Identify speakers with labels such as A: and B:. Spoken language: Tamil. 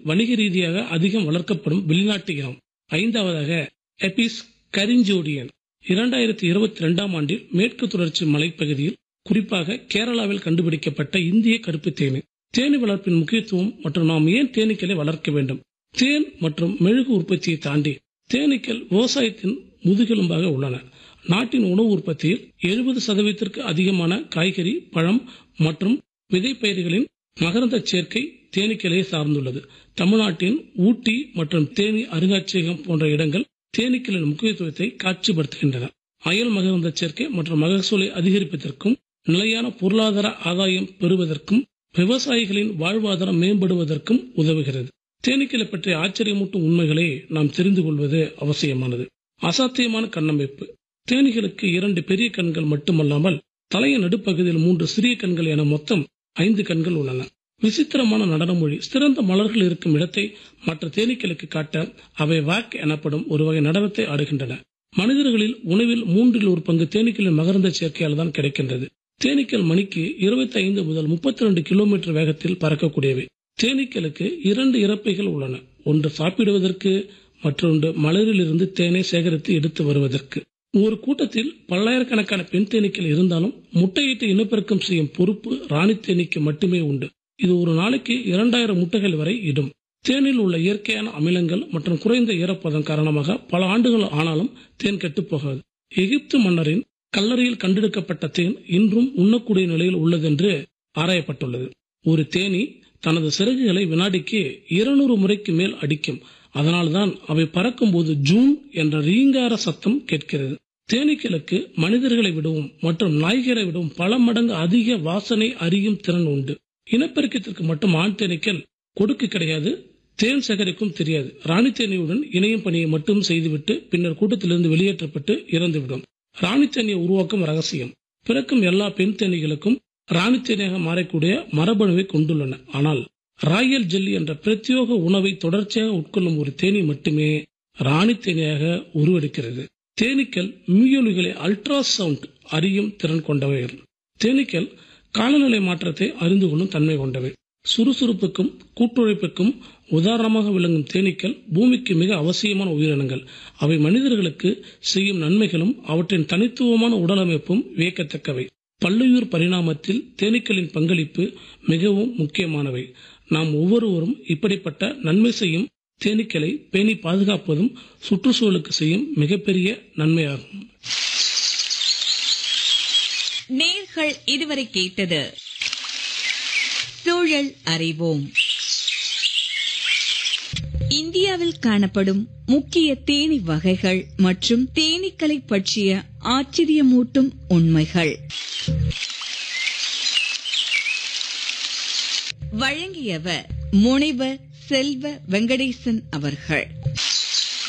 A: வணிக ரீதியாக அதிகம் வளர்க்கப்படும் வெளிநாட்டு இனம் ஐந்தாவதாக எபிஸ் கரிஞ்சோடியன் இரண்டாயிரத்தி இருபத்தி இரண்டாம் ஆண்டில் மேற்கு தொடர்ச்சி மலைப்பகுதியில் குறிப்பாக கேரளாவில் கண்டுபிடிக்கப்பட்ட இந்திய கருப்பு தேனி தேனி வளர்ப்பின் முக்கியத்துவம் மற்றும் நாம் ஏன் தேனீக்களை வளர்க்க வேண்டும் தேன் மற்றும் மெழுகு உற்பத்தியை தாண்டி தேனீக்கள் விவசாயத்தின் முதுகெலும்பாக உள்ளன நாட்டின் உணவு உற்பத்தியில் எழுபது சதவீதத்திற்கு அதிகமான காய்கறி பழம் மற்றும் விதைப்பயிர்களின் மகரந்த சேர்க்கை தேனீக்களே சார்ந்துள்ளது தமிழ்நாட்டின் ஊட்டி மற்றும் தேனி அருங்காட்சியகம் போன்ற இடங்கள் தேனீக்களின் முக்கியத்துவத்தை காட்சிப்படுத்துகின்றன அயல் மகரந்த சேர்க்கை மற்றும் மகசூலை அதிகரிப்பதற்கும் நிலையான பொருளாதார ஆதாயம் பெறுவதற்கும் விவசாயிகளின் வாழ்வாதாரம் மேம்படுவதற்கும் உதவுகிறது தேனீக்களை பற்றிய ஆச்சரியமூட்டும் உண்மைகளை நாம் தெரிந்து கொள்வது அவசியமானது அசாத்தியமான கண்ணமைப்பு தேனீகளுக்கு இரண்டு பெரிய கண்கள் மட்டுமல்லாமல் தலையின் நடுப்பகுதியில் மூன்று சிறிய கண்கள் என மொத்தம் ஐந்து கண்கள் உள்ளன விசித்திரமான நடன மொழி சிறந்த மலர்கள் இருக்கும் இடத்தை மற்ற தேனீக்களுக்கு காட்ட அவை வாக் எனப்படும் ஒரு வகை நடனத்தை ஆடுகின்றன மனிதர்களில் உணவில் மூன்றில் ஒரு பங்கு தேனீக்களின் மகரந்த சேர்க்கையால் தான் கிடைக்கின்றது தேனீக்கள் மணிக்கு இருபத்தி ஐந்து முதல் முப்பத்தி ரெண்டு கிலோமீட்டர் வேகத்தில் பறக்கக்கூடியவை தேனீக்களுக்கு இரண்டு இறப்பைகள் உள்ளன ஒன்று சாப்பிடுவதற்கு மற்றொன்று மலரில் இருந்து தேனை சேகரித்து எடுத்து வருவதற்கு ஒரு கூட்டத்தில் பல்லாயிரக்கணக்கான பெண் தேனீக்கள் இருந்தாலும் முட்டையிட்டு இனப்பெருக்கம் செய்யும் பொறுப்பு ராணி தேனீக்கு மட்டுமே உண்டு இது ஒரு நாளைக்கு இரண்டாயிரம் முட்டைகள் வரை இடும் தேனில் உள்ள இயற்கையான அமிலங்கள் மற்றும் குறைந்த ஈரப்பதம் காரணமாக பல ஆண்டுகள் ஆனாலும் தேன் கெட்டுப் போகாது எகிப்து மன்னரின் கல்லறையில் கண்டெடுக்கப்பட்ட தேன் இன்றும் உண்ணக்கூடிய நிலையில் உள்ளதென்று ஆராயப்பட்டுள்ளது ஒரு தேனி தனது சிறகுகளை வினாடிக்கு இருநூறு முறைக்கு மேல் அடிக்கும் அதனால்தான் அவை பறக்கும்போது ஜூன் என்ற ரீங்கார சத்தம் கேட்கிறது தேனீக்களுக்கு மனிதர்களை விடவும் மற்றும் நாய்களை விடவும் பல மடங்கு அதிக வாசனை அறியும் திறன் உண்டு இனப்பெருக்கத்திற்கு மட்டும் ஆண் தேனீக்கள் கொடுக்கு கிடையாது தேன் சேகரிக்கும் தெரியாது ராணி தேனியுடன் இணையும் பணியை மட்டும் செய்துவிட்டு பின்னர் கூட்டத்திலிருந்து வெளியேற்றப்பட்டு இறந்துவிடும் ராணி தேனியை உருவாக்கும் ரகசியம் பிறக்கும் எல்லா பெண் தேனீகளுக்கும் ராணி தேனியாக மாறக்கூடிய மரபணுவை கொண்டுள்ளன ஆனால் ராயல் ஜெல்லி என்ற பிரத்யோக உணவை தொடர்ச்சியாக உட்கொள்ளும் ஒரு தேனி மட்டுமே ராணி தேனியாக உருவெடுக்கிறது தேனீக்கள் மீயொலிகளை அல்ட்ரா சவுண்ட் அறியும் திறன் கொண்டவைகள் தேனீக்கள் காலநிலை மாற்றத்தை அறிந்து கொள்ளும் தன்மை கொண்டவை சுறுசுறுப்புக்கும் கூட்டுழைப்புக்கும் உதாரணமாக விளங்கும் தேனீக்கள் பூமிக்கு மிக அவசியமான உயிரினங்கள் அவை மனிதர்களுக்கு செய்யும் நன்மைகளும் அவற்றின் தனித்துவமான உடலமைப்பும் வியக்கத்தக்கவை பல்லுயிர் பரிணாமத்தில் தேனீக்களின் பங்களிப்பு மிகவும் முக்கியமானவை நாம் ஒவ்வொருவரும் இப்படிப்பட்ட நன்மை செய்யும் தேனீக்களை பேணி பாதுகாப்பதும் சுற்றுச்சூழலுக்கு செய்யும் மிகப்பெரிய நன்மையாகும்
B: நேர்கள் இதுவரை கேட்டது சூழல் அறிவோம் இந்தியாவில் காணப்படும் முக்கிய தேனி வகைகள் மற்றும் தேனீக்களை பற்றிய ஆச்சரியமூட்டும் உண்மைகள் வழங்கியவர் முனைவர் செல்வ வெங்கடேசன் அவர்கள்